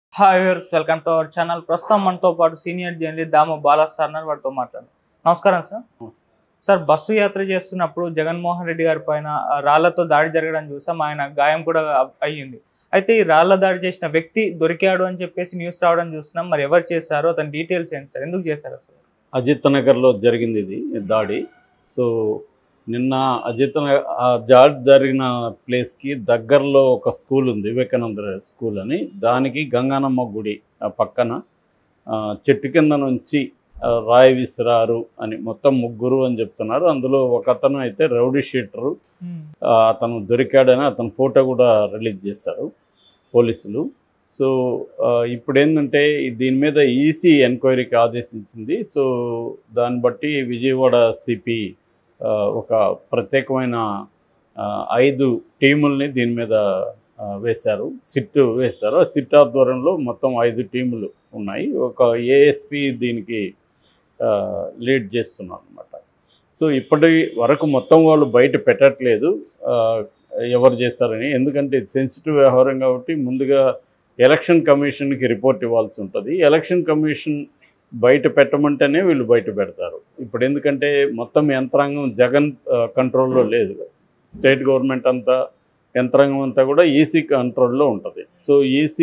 hi viewers welcome to our channel ప్రస్తుతం మనతో పాటు senior journalist Damu Bala sir ఉన్నారు వారితో మాట్లాడు నమస్కారం సార్ సార్ బస్సు యాత్ర చేస్తున్నప్పుడు జగన్మోహన్ రెడ్డి గారి పైన ఆ, రాళ్లతో దాడి జరగడం చూసాం ఆయన గాయం కూడా అ- అయ్యింది అయితే ఈ రాళ్ల దాడి చేసిన వ్యక్తి దొరికాడు అని చెప్పేసి న్యూస్ రావడం చూస్తున్నాం మరి ఎవరు చేశారో అతని డీటెయిల్స్ ఏంటి సార్ ఎందుకు చేశారు సార్ అజిత్ నగర్లో జరిగింది ఇది ఈ దాడి సో నిన్న అజిత్ నగర్ ఆ దాడి జరిగిన ప్లేస్కి దగ్గరలో ఒక స్కూల్ ఉంది వివేకానంద స్కూల్ అని దానికి గంగానమ్మ గుడి ఆ పక్కన ఆ, చెట్టు కింద నుంచి ఆ, రాయి విసిరారు అని మొత్తం ముగ్గురు అని చెప్తున్నారు అందులో ఒక అతను అయితే రౌడీ షీటరు ఆ, అతను దొరికాడని అతని ఫోటో కూడా రిలీజ్ చేశారు పోలీసులు సో ఆ, ఇప్పుడు ఏంటంటే దీని మీద ఈసీ ఎంక్వైరీకి ఆదేశించింది సో దాన్ని బట్టి విజయవాడ సిపి ఒక ప్రత్యేకమైన ఆ, ఐదు టీముల్ని దీని మీద ఆ, వేశారు సిట్ వేశారు ఆ సిట్ ఆధ్వర్యంలో మొత్తం ఐదు టీములు ఉన్నాయి ఒక ఏఎస్పి దీనికి ఆ, లీడ్ చేస్తున్నారు అనమాట సో ఇప్పటి వరకు మొత్తం వాళ్ళు బయట పెట్టట్లేదు ఆ, ఎవరు చేస్తారని ఎందుకంటే ఇది సెన్సిటివ్ వ్యవహారం కాబట్టి ముందుగా ఎలక్షన్ కమిషన్కి రిపోర్ట్ ఇవ్వాల్సి ఉంటుంది ఎలక్షన్ కమిషన్ బయట పెట్టమంటేనే వీళ్ళు బయట పెడతారు ఇప్పుడు ఎందుకంటే మొత్తం యంత్రాంగం జగన్ ఆ, కంట్రోల్లో లేదు స్టేట్ గవర్నమెంట్ అంతా యంత్రాంగం అంతా కూడా ఈసీ కంట్రోల్లో ఉంటుంది సో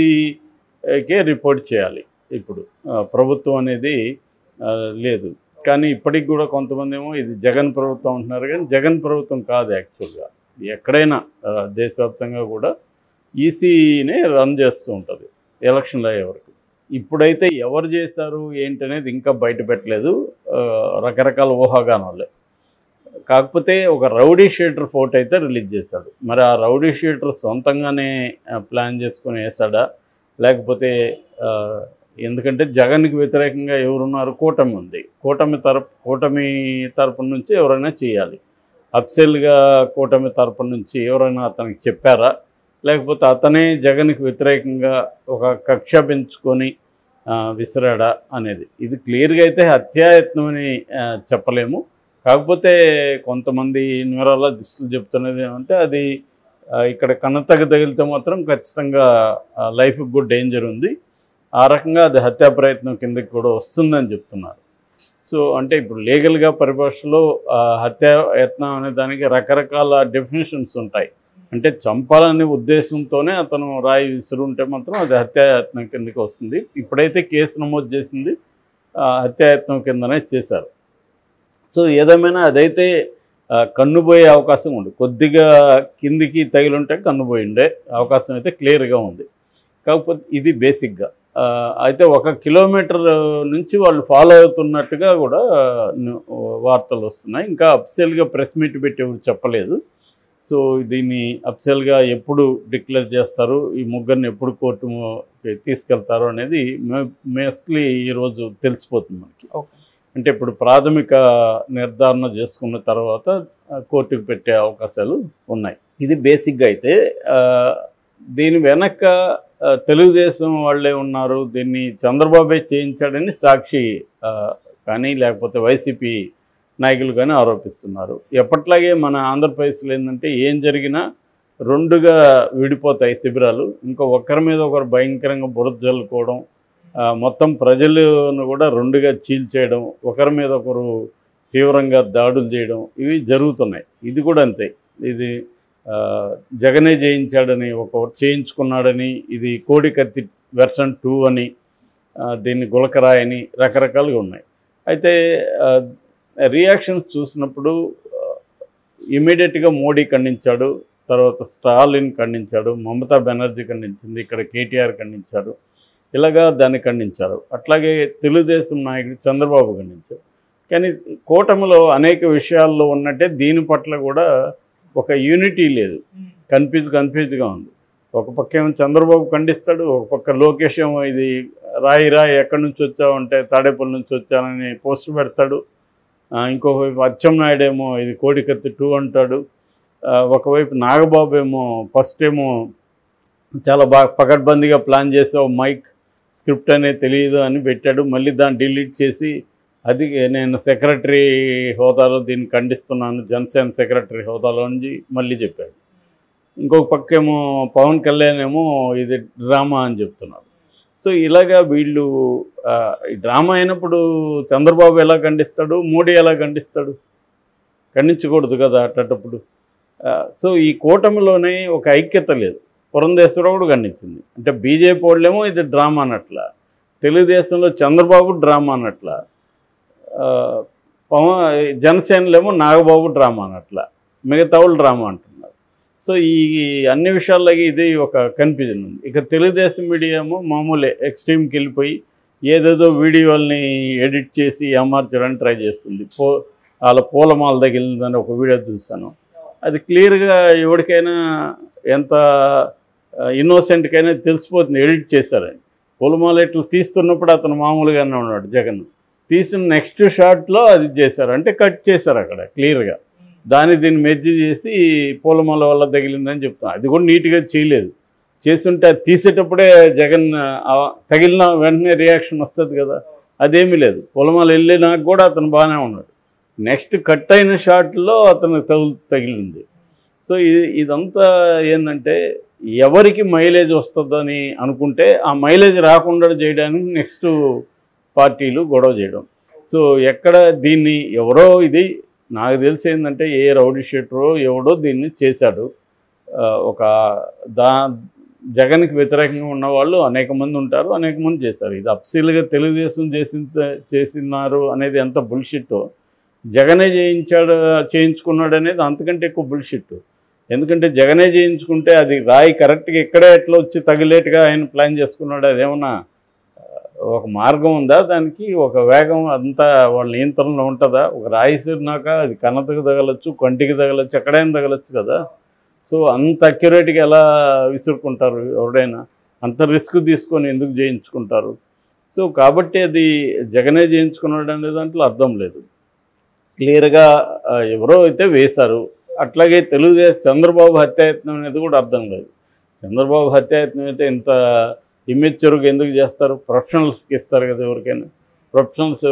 ఈసీకే రిపోర్ట్ చేయాలి ఇప్పుడు ఆ, ప్రభుత్వం అనేది ఆ, లేదు కానీ ఇప్పటికి కూడా కొంతమంది ఏమో ఇది జగన్ ప్రభుత్వం అంటున్నారు కానీ జగన్ ప్రభుత్వం కాదు యాక్చువల్గా ఎక్కడైనా ఆ, దేశవ్యాప్తంగా కూడా ఈసీనే రన్ చేస్తూ ఉంటుంది ఎలక్షన్లు అయ్యే వరకు ఇప్పుడైతే ఎవరు చేశారు ఏంటనేది ఇంకా బయట పెట్టలేదు ఆ, రకరకాల ఊహాగానాలే కాకపోతే ఒక రౌడీ షీటర్ ఫోటో అయితే రిలీజ్ చేశాడు మరి ఆ రౌడీ షీటర్ సొంతంగానే ఆ, ప్లాన్ చేసుకొని వేసాడా లేకపోతే ఆ, ఎందుకంటే జగన్కి వ్యతిరేకంగా ఎవరున్నారు కూటమి ఉంది కూటమి తరపు కూటమి తరపు నుంచి ఎవరైనా చేయాలి అఫ్సెల్గా కూటమి తరపు నుంచి ఎవరైనా అతనికి చెప్పారా లేకపోతే అతనే జగన్కి వ్యతిరేకంగా ఒక కక్ష పెంచుకొని ఆ, విసిరాడా అనేది ఇది క్లియర్గా అయితే హత్యాయత్నం అని ఆ, చెప్పలేము కాకపోతే కొంతమంది న్యూరాలజిస్టులు చెప్తున్నది ఏమంటే అది ఆ, ఇక్కడ కన్నతగ తగిలితే మాత్రం ఖచ్చితంగా లైఫ్కి కూడా డేంజర్ ఉంది ఆ రకంగా అది హత్యా ప్రయత్నం కిందకి కూడా వస్తుందని చెప్తున్నారు సో అంటే ఇప్పుడు లీగల్గా పరిభాషలో ఆ, హత్యా యత్నం అనే దానికి రకరకాల డెఫినేషన్స్ ఉంటాయి అంటే చంపాలనే ఉద్దేశంతోనే అతను రాయి విసురుంటే మాత్రం అది హత్యాయత్నం కిందకి వస్తుంది ఇప్పుడైతే కేసు నమోదు చేసింది ఆ, హత్యాయత్నం కిందనే చేశారు సో ఏదేమైనా అదైతే ఆ, కన్నుపోయే అవకాశం ఉంది కొద్దిగా కిందికి తగిలుంటే కన్నుపోయి ఉండే అవకాశం అయితే క్లియర్గా ఉంది కాకపోతే ఇది బేసిక్గా ఆ, అయితే ఒక కిలోమీటర్ నుంచి వాళ్ళు ఫాలో అవుతున్నట్టుగా కూడా ను- వార్తలు వస్తున్నాయి ఇంకా అఫ్సెల్గా ప్రెస్ మీట్ పెట్టి ఎవరు చెప్పలేదు సో దీన్ని అఫ్సెల్గా ఎప్పుడు డిక్లేర్ చేస్తారు ఈ ముగ్గురిని ఎప్పుడు కోర్టు తీసుకెళ్తారు అనేది మోస్ట్లీ ఈరోజు తెలిసిపోతుంది మనకి ఓకే అంటే ఇప్పుడు ప్రాథమిక నిర్ధారణ చేసుకున్న తర్వాత ఆ, కోర్టుకు పెట్టే అవకాశాలు ఉన్నాయి ఇది బేసిక్గా అయితే ఆ, దీని వెనక ఆ, తెలుగుదేశం వాళ్ళే ఉన్నారు దీన్ని చంద్రబాబే చేయించాడని సాక్షి ఆ, కానీ లేకపోతే వైసీపీ నాయకులు కానీ ఆరోపిస్తున్నారు ఎప్పట్లాగే మన ఆంధ్రప్రదేశ్లో ఏంటంటే ఏం జరిగినా రెండుగా విడిపోతాయి శిబిరాలు ఇంకా ఒకరి మీద ఒకరు భయంకరంగా బురద జల్లుకోవడం ఆ, మొత్తం ప్రజలను కూడా రెండుగా చీల్చేయడం ఒకరి మీద ఒకరు తీవ్రంగా దాడులు చేయడం ఇవి జరుగుతున్నాయి ఇది కూడా అంతే ఇది ఆ, జగనే జయించాడని ఒక చేయించుకున్నాడని ఇది కోడి కత్తి వెర్షన్ టూ అని ఆ, దీన్ని గులకరాయని రకరకాలుగా ఉన్నాయి అయితే రియాక్షన్స్ చూసినప్పుడు ఇమీడియట్గా మోడీ ఖండించాడు తర్వాత స్టాలిన్ ఖండించాడు మమతా బెనర్జీ ఖండించింది ఇక్కడ కేటీఆర్ ఖండించాడు ఇలాగా దాన్ని ఖండించారు అట్లాగే తెలుగుదేశం నాయకుడు చంద్రబాబు ఖండించారు కానీ కూటమిలో అనేక విషయాల్లో ఉన్నట్టే దీని పట్ల కూడా ఒక యూనిటీ లేదు కన్ఫ్యూజ్ కన్ఫ్యూజ్గా ఉంది ఒక పక్క ఏమో చంద్రబాబు ఖండిస్తాడు ఒక పక్క లోకేష్ ఏమో ఇది రాయి రాయి ఎక్కడి నుంచి వచ్చావంటే తాడేపల్లి నుంచి వచ్చానని పోస్ట్ పెడతాడు ఆ, ఇంకొక వైపు అచ్చెన్నాయుడు ఏమో ఇది కోడికత్తి టూ అంటాడు ఆ, ఒకవైపు నాగబాబు ఏమో ఫస్ట్ ఏమో చాలా బాగా పకడ్బందీగా ప్లాన్ చేసావు మైక్ స్క్రిప్ట్ అనేది తెలియదు అని పెట్టాడు మళ్ళీ దాన్ని డిలీట్ చేసి అది నేను సెక్రటరీ హోదాలో దీన్ని ఖండిస్తున్నాను జనసేన సెక్రటరీ హోదాలో నుంచి మళ్ళీ చెప్పాడు ఇంకొక పక్కేమో పవన్ కళ్యాణ్ ఏమో ఇది డ్రామా అని చెప్తున్నారు సో ఇలాగా వీళ్ళు ఆ, ఈ డ్రామా అయినప్పుడు చంద్రబాబు ఎలా ఖండిస్తాడు మోడీ ఎలా ఖండిస్తాడు ఖండించకూడదు కదా అట్టప్పుడు ఆ, సో ఈ కూటమిలోనే ఒక ఐక్యత లేదు పురంధేశ్వరరావు కూడా ఖండించింది అంటే బీజేపీ వాళ్ళేమో ఇది డ్రామా అన్నట్ల తెలుగుదేశంలో చంద్రబాబు డ్రామా అన్నట్ల ఆ, పవన్ జనసేనలేమో నాగబాబు డ్రామా అన్నట్ల మిగతా వాళ్ళు డ్రామా అంటున్నారు సో ఈ అన్ని విషయాలకి ఇది ఒక కన్ఫ్యూజన్ ఉంది ఇక తెలుగుదేశం మీడియా ఏమో మామూలే ఎక్స్ట్రీమ్కి వెళ్ళిపోయి ఏదేదో వీడియోల్ని ఎడిట్ చేసి అమర్చడానికి ట్రై చేస్తుంది పో వాళ్ళ పూలమాల తగిలిందని ఒక వీడియో చూశాను అది క్లియర్గా ఎవరికైనా ఎంత ఇన్నోసెంట్కైనా తెలిసిపోతుంది ఎడిట్ చేశారని పూలమాల ఇట్లా తీస్తున్నప్పుడు అతను మామూలుగానే ఉన్నాడు జగన్ తీసిన నెక్స్ట్ షాట్లో అది చేశారు అంటే కట్ చేశారు అక్కడ క్లియర్గా దాన్ని దీన్ని మెర్జి చేసి పూలమాల వల్ల తగిలిందని చెప్తాను అది కూడా నీట్గా చేయలేదు చేస్తుంటే అది తీసేటప్పుడే జగన్ ఆ, తగిలిన వెంటనే రియాక్షన్ వస్తుంది కదా అదేమీ లేదు పూలమాల వెళ్ళినాక కూడా అతను బాగానే ఉన్నాడు నెక్స్ట్ కట్ అయిన షాట్లో అతను తగులు తగిలింది సో ఇది ఇదంతా ఏంటంటే ఎవరికి మైలేజ్ వస్తుందని అనుకుంటే ఆ మైలేజ్ రాకుండా చేయడానికి నెక్స్ట్ పార్టీలు గొడవ చేయడం సో ఎక్కడ దీన్ని ఎవరో ఇది నాకు తెలిసి ఏంటంటే ఏ రౌడీ షీటరో ఎవడో దీన్ని చేశాడు ఆ, ఒక దా జగన్కి వ్యతిరేకంగా ఉన్న వాళ్ళు అనేక మంది ఉంటారు అనేక మంది చేశారు ఇది అప్సీలుగా తెలుగుదేశం చేసిన చేసినారు అనేది ఎంత బుల్షిట్టో జగనే చేయించాడు చేయించుకున్నాడు అనేది అంతకంటే ఎక్కువ బుల్షిట్ ఎందుకంటే జగనే చేయించుకుంటే అది రాయి కరెక్ట్గా ఇక్కడే ఎట్లా వచ్చి తగిలేట్టుగా ఆయన ప్లాన్ చేసుకున్నాడు అదేమన్నా ఆ, ఒక మార్గం ఉందా దానికి ఒక వేగం అంతా వాళ్ళ నియంత్రణలో ఉంటుందా ఒక రాయి సిరినాక అది కన్నతకు తగలచ్చు కంటికి తగలచ్చు ఎక్కడైనా తగలచ్చు కదా సో అంత అక్యురేట్గా ఎలా విసురుకుంటారు ఎవరైనా అంత రిస్క్ తీసుకొని ఎందుకు చేయించుకుంటారు సో కాబట్టి అది జగనే చేయించుకున్నాడు అనే దాంట్లో అర్థం లేదు క్లియర్గా ఆ, ఎవరో అయితే వేశారు అట్లాగే తెలుగుదేశం చంద్రబాబు హత్యాయత్నం అనేది కూడా అర్థం లేదు చంద్రబాబు హత్యాయత్నం అయితే ఇంత ఇమ్మెచ్యూర్గా ఎందుకు చేస్తారు ప్రొఫెషనల్స్కి ఇస్తారు కదా ఎవరికైనా ప్రొఫెషనల్స్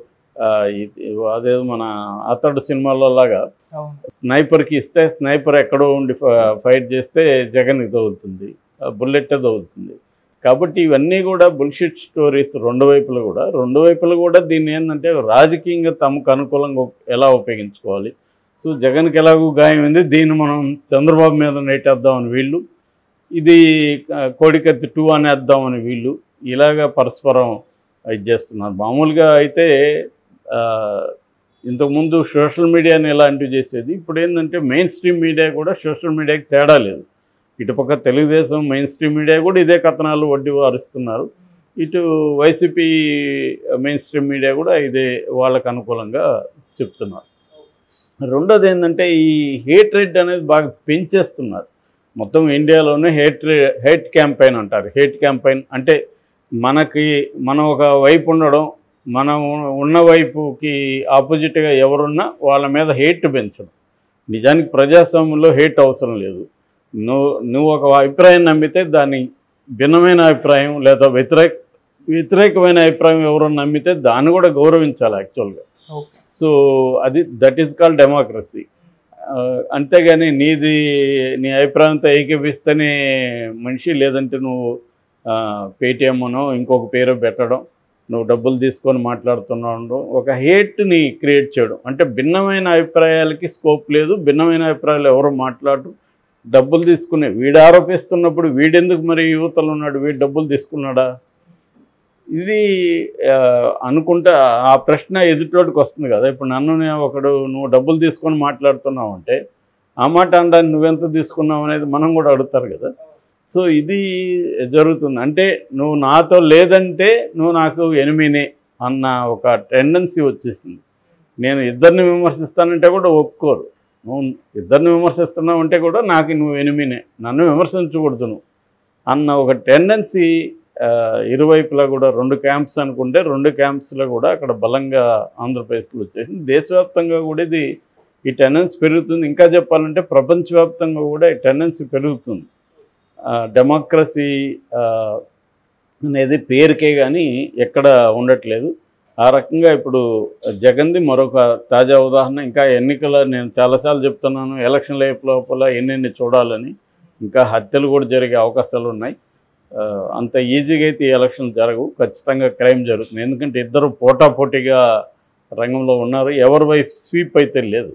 అదేదో మన అతడు సినిమాలో లాగా అవును స్నైపర్కి ఇస్తే స్నైపర్ ఎక్కడో ఉండి ఫ- ఫైట్ చేస్తే జగన్కి తగులుతుంది బుల్లెట్ తగులుతుంది కాబట్టి ఇవన్నీ కూడా బుల్షిట్ స్టోరీస్ రెండు వైపులు కూడా రెండు వైపులు కూడా దీన్ని ఏంటంటే రాజకీయంగా తమకు అనుకూలంగా ఉప్- ఎలా ఉపయోగించుకోవాలి సో జగన్కి ఎలాగో గాయమైంది దీన్ని మనం చంద్రబాబు మీద నెట్టేద్దామని వీళ్ళు ఇది ఆ, కోడికత్తి టూ అనేద్దామని వీళ్ళు ఇలాగా పరస్పరం ఇది చేస్తున్నారు మామూలుగా అయితే ఆ, ఇంతకుముందు సోషల్ మీడియాని ఎలాంటివి చేసేది ఇప్పుడు ఏంటంటే మెయిన్ స్ట్రీమ్ మీడియా కూడా సోషల్ మీడియాకి తేడా లేదు ఇటుపక్క తెలుగుదేశం మెయిన్ స్ట్రీమ్ మీడియా కూడా ఇదే కథనాలు వడ్డీ వారుస్తున్నారు ఇటు వైసీపీ మెయిన్ స్ట్రీమ్ మీడియా కూడా ఇదే వాళ్ళకు అనుకూలంగా చెప్తున్నారు రెండోది ఏంటంటే ఈ హేట్ రేట్ అనేది బాగా పెంచేస్తున్నారు మొత్తం ఇండియాలోనే హేట్ హేట్ క్యాంపెయిన్ అంటారు హేట్ క్యాంపెయిన్ అంటే మనకి మనం ఒక వైపు ఉండడం మనం ఉన్న వైపుకి ఆపోజిట్గా ఎవరున్నా వాళ్ళ మీద హేట్ పెంచడం నిజానికి ప్రజాస్వామ్యంలో హేట్ అవసరం లేదు నువ్వు నువ్వు ఒక అభిప్రాయం నమ్మితే దాని భిన్నమైన అభిప్రాయం లేదా వ్యతిరేక వ్యతిరేకమైన అభిప్రాయం ఎవరు నమ్మితే దాన్ని కూడా గౌరవించాలి యాక్చువల్గా ఓకే సో అది దట్ ఈస్ కాల్డ్ డెమోక్రసీ అంతేగాని నీది నీ అభిప్రాయంతో ఏకీపిస్తేనే మనిషి లేదంటే నువ్వు పేటిఎంను ఇంకొక పేరు పెట్టడం నువ్వు డబ్బులు తీసుకొని మాట్లాడుతున్నావు ఒక హేట్ని క్రియేట్ చేయడం అంటే భిన్నమైన అభిప్రాయాలకి స్కోప్ లేదు భిన్నమైన అభిప్రాయాలు ఎవరు మాట్లాడరు డబ్బులు తీసుకునే వీడు ఆరోపిస్తున్నప్పుడు వీడెందుకు మరి యువతలు ఉన్నాడు వీడు డబ్బులు తీసుకున్నాడా ఇది ఆ, అనుకుంటే ఆ ప్రశ్న ఎదుటోడికి వస్తుంది కదా ఇప్పుడు నన్ను నేను ఒకడు నువ్వు డబ్బులు తీసుకొని మాట్లాడుతున్నావు అంటే ఆ మాట అనడానికి నువ్వెంత తీసుకున్నావు అనేది మనం కూడా అడుగుతారు కదా సో ఇది జరుగుతుంది అంటే నువ్వు నాతో లేదంటే నువ్వు నాకు ఎనిమినే అన్న ఒక టెండెన్సీ వచ్చేసింది నేను ఇద్దరిని విమర్శిస్తానంటే కూడా ఒప్పుకోరు నువ్వు ఇద్దరిని విమర్శిస్తున్నావు అంటే కూడా నాకు నువ్వు ఎనిమినే నన్ను విమర్శించకూడదు నువ్వు అన్న ఒక టెండెన్సీ ఇరువైపులా కూడా రెండు క్యాంప్స్ అనుకుంటే రెండు క్యాంప్స్లో కూడా అక్కడ బలంగా ఆంధ్రప్రదేశ్లో వచ్చేసింది దేశవ్యాప్తంగా కూడా ఇది ఈ టెండెన్సీ పెరుగుతుంది ఇంకా చెప్పాలంటే ప్రపంచవ్యాప్తంగా కూడా ఈ టెండెన్సీ పెరుగుతుంది డెమోక్రసీ అనేది పేరుకే కానీ ఎక్కడ ఉండట్లేదు ఆ రకంగా ఇప్పుడు జగన్ది మరొక తాజా ఉదాహరణ ఇంకా ఎన్నికల నేను చాలాసార్లు చెప్తున్నాను ఎలక్షన్ లైఫ్ లోపల ఎన్నెన్ని చూడాలని ఇంకా హత్యలు కూడా జరిగే అవకాశాలు ఉన్నాయి ఆ, అంత ఈజీగా అయితే ఈ ఎలక్షన్ జరగవు ఖచ్చితంగా క్రైమ్ జరుగుతుంది ఎందుకంటే ఇద్దరు పోటాపోటీగా రంగంలో ఉన్నారు ఎవరి వైపు స్వీప్ అయితే లేదు